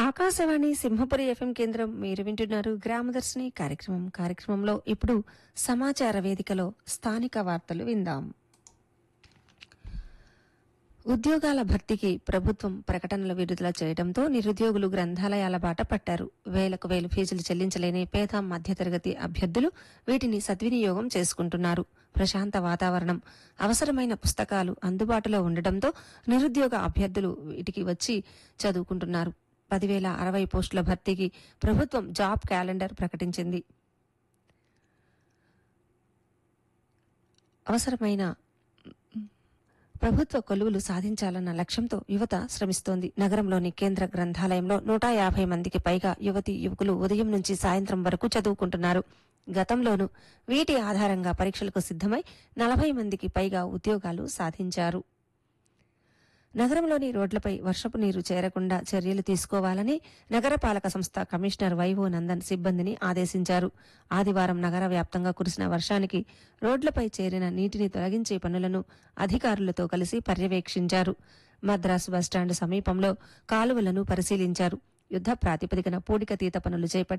Akashvani Simhapuri FM కేంద్రం మీరు వింటున్నారు గ్రామదర్శిని కార్యక్రమం కార్యక్రమంలో ఇప్పుడు సమాచార వేదికలో స్థానిక వార్తలు విందాం ఉద్యోగాల భర్తీకి ప్రభుత్వం ప్రకటనలు విడుదల చేయడంతో నిరుద్యోగులు గ్రంథాలయాల బాట పట్టారు వేలకు వేలు ఫీజులు చెల్లించలేని పేద మధ్యతరగతి అభ్యర్థులు వీటిని సద్వినియోగం చేసుకుంటున్నారు ప్రశాంత వాతావరణం అవసరమైన పుస్తకాలు అందుబాటులో ఉండటంతో నిరుద్యోగ అభ్యర్థులు వీటికి వచ్చి చదువుకుంటున్నారు పదివేల అరవై పోస్టుల భర్తీకి ప్రభుత్వం జాబ్ క్యాలెండర్ ప్రకటించింది అవసరమైన ప్రభుత్వ కొలువులు సాధించాలన్న లక్ష్యంతో యువత శ్రమిస్తోంది నగరంలోని కేంద్ర గ్రంథాలయంలో నూట యాభై మందికి పైగా యువతి యువకులు ఉదయం నుంచి సాయంత్రం వరకు చదువుకుంటున్నారు గతంలోనూ వీటి ఆధారంగా పరీక్షలకు సిద్ధమై నలభై మందికి పైగా ఉద్యోగాలు సాధించారు నగరంలోని రోడ్లపై వర్షపు నీరు చేరకుండా చర్యలు తీసుకోవాలని నగరపాలక సంస్థ కమిషనర్ వైవో నందన్ సిబ్బందిని ఆదేశించారు ఆదివారం నగర వ్యాప్తంగా కురిసిన వర్షానికి రోడ్లపై చేరిన నీటిని తొలగించే పనులను అధికారులతో కలిసి పర్యవేక్షించారు మద్రాసు బస్టాండ్ సమీపంలో కాలువలను పరిశీలించారు యుద్ధ ప్రాతిపదికన పూడికతీత పనులు చేపట్టి